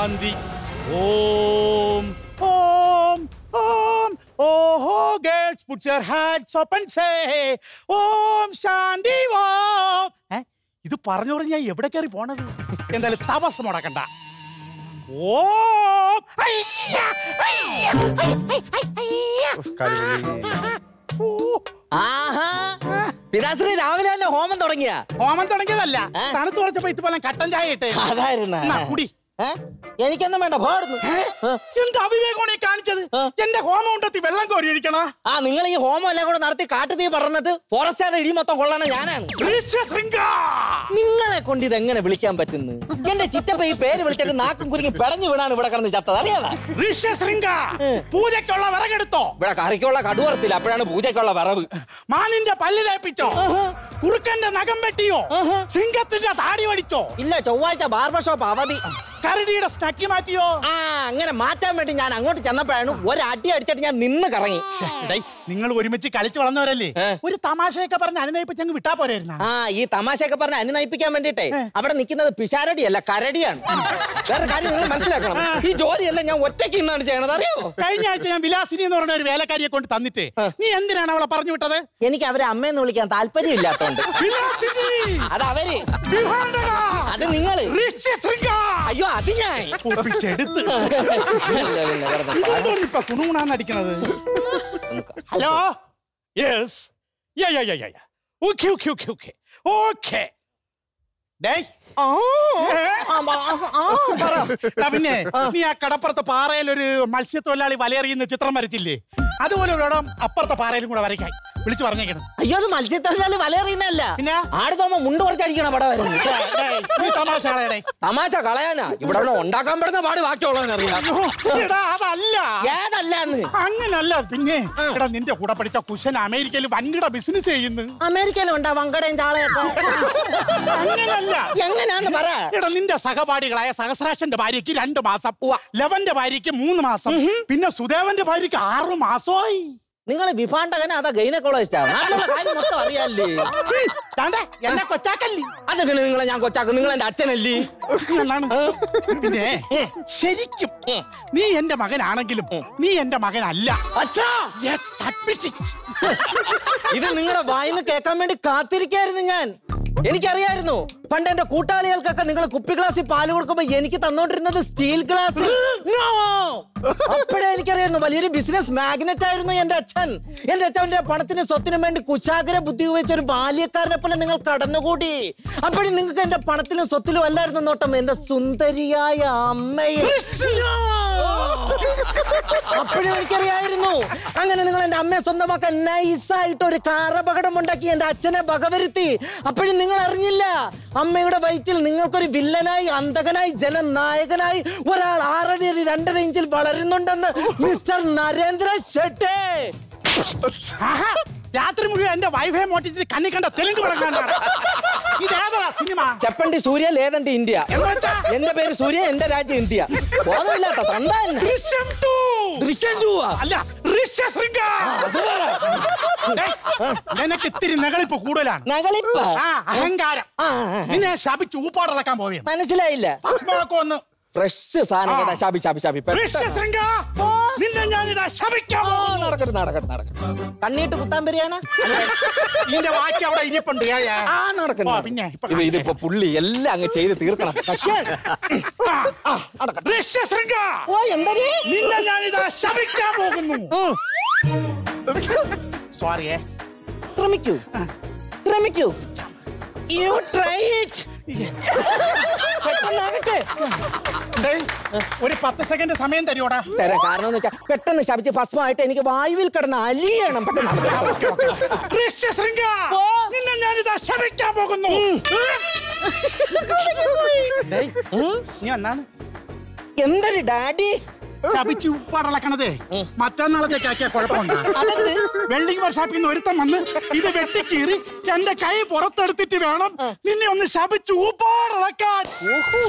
ശാന്തി ഓം ഓം ഓം ഓഹോ girls puts your hands up and say ഓം ശാന്തി ഓം ഏ, ഇത് പറഞ്ഞു പറഞ്ഞ ഞാൻ എവിടെ കയറി പോണത് എന്തായാലും തപസ് മുടക്കണ്ട ഓം അയ്യ, അയ്യ, അയ്യ, അയ്യ. ഓ, ആഹാ പിതാശ്രീ രാവിലെ തന്നെ ഹോമം തുടങ്ങിയ ഹോമം തുടങ്ങിയതല്ല ഏ? തണുത്ത് കുറച്ചപ്പോ ഇതുപോലെ കട്ടൻ ചായ ഇട്ടേ അതായിരുന്നു എന്നാ, കുടി. എനിക്കൊന്നും വേണ്ട പോടുന്നു എന്ത് അവിവേകമാണ് ഈ കാണിച്ചത് ആ. എന്റെ ഹോമം ഉണ്ടെത്തി വെള്ളം കോരി ഒഴിക്കണ ആ നിങ്ങൾ ഈ ഹോമം എല്ലാം കൂടെ നടത്തി കാട്ടു തീ പറഞ്ഞിട്ട് ഫോറസ്റ്റാരുടെ ഇടി മൊത്തം കൊള്ളണ ഞാനാണ് നിങ്ങളെ കൊണ്ട് ഇത് എങ്ങനെ വിളിക്കാൻ പറ്റുന്നു എന്റെ ചിറ്റപ്പ ഈ പേര് വിളിച്ചിട്ട് നാക്കും കുരുങ്ങി പെടഞ്ഞു വീണാണ് ഇവിടെ കിടന്ന് ചത്തത് അറിയാവാ പൂജയ്ക്കുള്ള വിറകെടുത്തോ ഇവിടെ കറിക്കുള്ള കടുവറത്തില്ല അപ്പോഴാണ് പൂജയ്ക്കുള്ള വിറവ് മാനിന്റെ പല്ല് തേപ്പിച്ചോ കുറുക്കന്റെ നഖം വെട്ടിയോ സിംഹത്തിന്റെ താടി വടിച്ചോ ഇല്ല ചൊവ്വാഴ്ച ബാർബർ ഷോപ്പ് അവധി കരടിയുടെ സ്നക്കി മാറ്റിയോ ആ അങ്ങനെ മാറ്റാൻ വേണ്ടി ഞാൻ അങ്ങോട്ട് ചെന്നപ്പോഴാണ് ഒരടി അടിച്ചിട്ട് ഞാൻ നിന്ന് കറങ്ങി ഡേയ്, നിങ്ങൾ ഒരുമിച്ച് കളിച്ചു വളർന്നവരല്ലേ ഏ. ഒരു തമാശയൊക്കെ പറഞ്ഞ് അനുനയിപ്പിച്ച് അങ്ങ് വിട്ടാ പോരായിരുന്ന ആ ഈ തമാശയൊക്കെ പറഞ്ഞ് അനുനയിപ്പിക്കാൻ വേണ്ടിട്ടേ അവിടെ നിൽക്കുന്നത് പിഷാരടിയല്ല കരടിയാണ് വേറെ കാര്യം നിങ്ങൾ മനസ്സിലാക്കണം ഈ ജോലിയെല്ലാം ഞാൻ ഒറ്റയ്ക്ക് ഇന്നാണ് ചെയ്യണത് അറിയോ കഴിഞ്ഞ ആഴ്ച ഞാൻ വിലാസിനി എന്ന് പറഞ്ഞ ഒരു വേലക്കാരിയെ കൊണ്ട് തന്നിട്ട് നീ എന്തിനാണ് അവളെ പറഞ്ഞു വിട്ടത് എനിക്ക് അവരെ അമ്മയെന്ന് വിളിക്കാൻ താല്പര്യമില്ലാത്തോണ്ട് വിലാസിനി അത് അവര് വിഭാണ്ടക, അത് നിങ്ങള് ഋഷ്യശൃംഗ. അയ്യോ അത് ഞാൻ ഒപ്പിച്ചെടുത്ത് ഇല്ല, പിന്നെ വെറുതെ. ഇതെന്തോന്ന് ഇപ്പൊ കുണുകുണാന്ന് അടിക്കണത് hello yes yeah yeah yeah yeah okay okay okay okay okay ഡേയ് ആ, ആ, ആ, ആ, പറ. എടാ പിന്നെ നീ ആ കടപ്പുറത്തെ പാറയിൽ ഒരു മത്സ്യത്തൊഴിലാളി വലയെറിയുന്ന ചിത്രം വരച്ചില്ലേ അതുപോലെ ഒരു ഇടം അപ്പുറത്തെ പാറയിലും കൂടെ വരയ്ക്കാൻ വിളിച്ചു പറഞ്ഞേക്കണം അയ്യോ അത് മത്സ്യത്തൊഴിലാളി വലയെറിയുന്നല്ല പിന്നെ? ആട് തോമ മുണ്ട് കുറച്ചടിക്കണ പടം വരുന്നു ഛേ, ഡേയ്, നീ തമാശ കളയടേ. തമാശ കളയാനാ ഇവിടെ ഉള്ള ഉണ്ടാക്കാൻ പെടുന്ന പാട് ബാക്കിയുള്ളവനറിയാം അയ്യോ, എടാ അതല്ല ഏതല്ലാന്ന് അങ്ങനല്ല പിന്നെ എടാ നിന്റെ കൂടെ പഠിച്ച കുശൻ അമേരിക്കയിൽ വൻകിട ബിസിനസ് ചെയ്യുന്നു അമേരിക്കയിലുണ്ടാ വങ്കടയും ചാളയൊക്കെ അങ്ങനല്ല എങ്ങനെയാന്ന് പറ എടാ നിന്റെ സഹപാഠികളായ സഹസ്രാക്ഷന്റെ ഭാര്യയ്ക്ക് രണ്ട് മാസം ലവന്റെ ഭാര്യയ്ക്ക് മൂന്ന് മാസം പിന്നെ സുദേവന്റെ ഭാര്യയ്ക്ക് ആറു മാസമായി നിങ്ങൾ വിഭാണ്ടകന അതാ ഗൈനക്കോളജിസ്റ്റാ നാട്ടിലുള്ള കാര്യം മൊത്തം അറിയാല്ലേ താണ്ടെ എന്നെ കൊച്ചാക്കല്ലേ അതൊക്കെ നിങ്ങളെ ഞാൻ കൊച്ചാക്കും നിങ്ങൾ എന്റെ അച്ഛനല്ലേ എന്നാണ് പിന്നെ ശരിക്കും നീ എന്റെ മകനാണെങ്കിലും നീ എന്റെ മകനല്ല അച്ഛാ Yes, admit it. ഇത് നിങ്ങളുടെ വായിന്ന് കേൾക്കാൻ വേണ്ടി കാത്തിരിക്കായിരുന്നു ഞാൻ എനിക്കറിയായിരുന്നു പണ്ട് എന്റെ കൂട്ടാളികൾക്കൊക്കെ നിങ്ങൾ കുപ്പി ഗ്ലാസ്സിൽ പാല് കൊടുക്കുമ്പോ എനിക്ക് തന്നോണ്ടിരുന്നത് സ്റ്റീൽ ഗ്ലാസ് അപ്പോഴേ എനിക്കറിയായിരുന്നു വലിയൊരു ബിസിനസ് മാഗ്നറ്റ് ആയിരുന്നു എന്റെ അച്ഛൻ എന്റെ അച്ഛന്റെ പണത്തിനും സ്വത്തിനും വേണ്ടി കുശാഗ്ര ബുദ്ധി ഉപയോഗിച്ച ഒരു ബാല്യക്കാരനെ പോലെ നിങ്ങൾ കടന്നുകൂടി അപ്പോഴും നിങ്ങൾക്ക് എന്റെ പണത്തിലും സ്വത്തിലും അല്ലായിരുന്നു നോട്ടം എന്റെ സുന്ദരിയായ അമ്മയും അപ്പോഴും എനിക്കറിയായിരുന്നു അങ്ങനെ നിങ്ങൾ എന്റെ അമ്മയെ സ്വന്തമാക്കാൻ നൈസായിട്ട് ഒരു കാർ അപകടം ഉണ്ടാക്കി എന്റെ അച്ഛനെ വകവരുത്തി അപ്പോഴും നിങ്ങൾ അറിഞ്ഞില്ല അമ്മയുടെ വയറ്റിൽ നിങ്ങൾക്കൊരു വില്ലനായി അന്തകനായി ജനനായകനായി ഒരാൾ ആറടി അടി രണ്ടര ഇഞ്ചിൽ വളരുന്നുണ്ടെന്ന് മിസ്റ്റർ നരേന്ദ്ര ഷെട്ടെ ആഹാ, രാത്രി മുഴുവൻ എന്റെ വൈഫൈ മോട്ടിച്ചിട്ട് കണ്ണി കണ്ട തെലുങ്ക് പടക്കാണ്ടാണ് ഇതേതാ സിനിമ ചെപ്പണ്ടി സൂര്യ ലേതണ്ടി ഇന്ത്യ എന്ന് വെച്ചാ? എന്റെ പേര് സൂര്യ എന്റെ രാജ്യം ഇന്ത്യ ബോധമില്ലാത്ത തന്ത എന്നെ. ദൃശ്യം two. ദൃശ്യം രൂപ അല്ല ഋഷ്യശൃംഗ ഡേയ്, നിനക്ക് ഇത്തിരി നകളിപ്പ് കൂടുതലാണ് നകളിപ്പ ആ അഹങ്കാരം ആ, ആ, ആ. നിന്നെ ശപിച്ച് ഊപ്പാടിളക്കാൻ പോവുകയാണ് മനസ്സിലായില്ല ഭസ്മമൊക്കെ ഒന്ന് ഫ്രഷ് സാധനം കേട്ടാ ശാപി ശാപി ശാപി പെട്ടെന്ന്. ഋഷ്യശൃംഗ നിന്നെ ഞാനിതാ ശപിക്കാൻ ആ, പോകുന്നു. നടക്കട്ടെ നടക്കട്ടെ നടക്കട്ടെ കണ്ണീട്ട് കുത്താൻ വരികയാണ് ഇതിന്റെ ബാക്കി അവിടെ ഇരിപ്പുണ്ട് ഏ, ഏ. ആ നടക്കട്ടെ ഓ, പിന്നെ ഇപ്പൊ ഇത് ഇതിപ്പോ പുള്ളി എല്ലാം അങ്ങ് ചെയ്ത് തീർക്കണം പക്ഷേ ആ, നടക്കട്ടെ. ഋഷ്യശൃംഗ ഓ എന്തരീ നിന്നെ ഞാനിതാ ശപിക്കാൻ പോകുന്നു സോറിയേ ശ്രമിക്കൂ ശ്രമിക്കൂ യു ട്രൈ ഇറ്റ് പെട്ടെന്നാകട്ടെ ഡേയ്, ഒരു പത്ത് സെക്കൻഡ് സമയം തരുവോടാ തരാം കാരണം എന്ന് വെച്ചാൽ പെട്ടെന്ന് ശപിച്ച് ഭസ്മമായിട്ട് എനിക്ക് വായുവിൽ കിടന്ന് അലിയണം പെട്ടെന്ന് നടക്കട്ടെ. ഋഷ്യശൃംഗ ഓ. നിന്നെ ഞാനിതാ ശപിക്കാൻ പോകുന്നു ഡേയ്, നീ എന്നാണ് എന്തൊരു ഡാഡി ശപിച്ച് ഉപ്പാടളക്കണതേ മറ്റന്നാളത്തേക്ക് ആക്കിയ കുഴപ്പമുണ്ട് അതെന്ത് വെള്ളിങ് വർഷാപ്പിൽ നിന്ന് ഒരുത്തം വന്ന് ഇത് വെട്ടിക്കീറി എന്റെ കൈ പുറത്തെടുത്തിട്ട് വേണം നിന്നെ ഒന്ന് ശപിച്ച് ഊപ്പാടളക്കാൻ ഓഹോ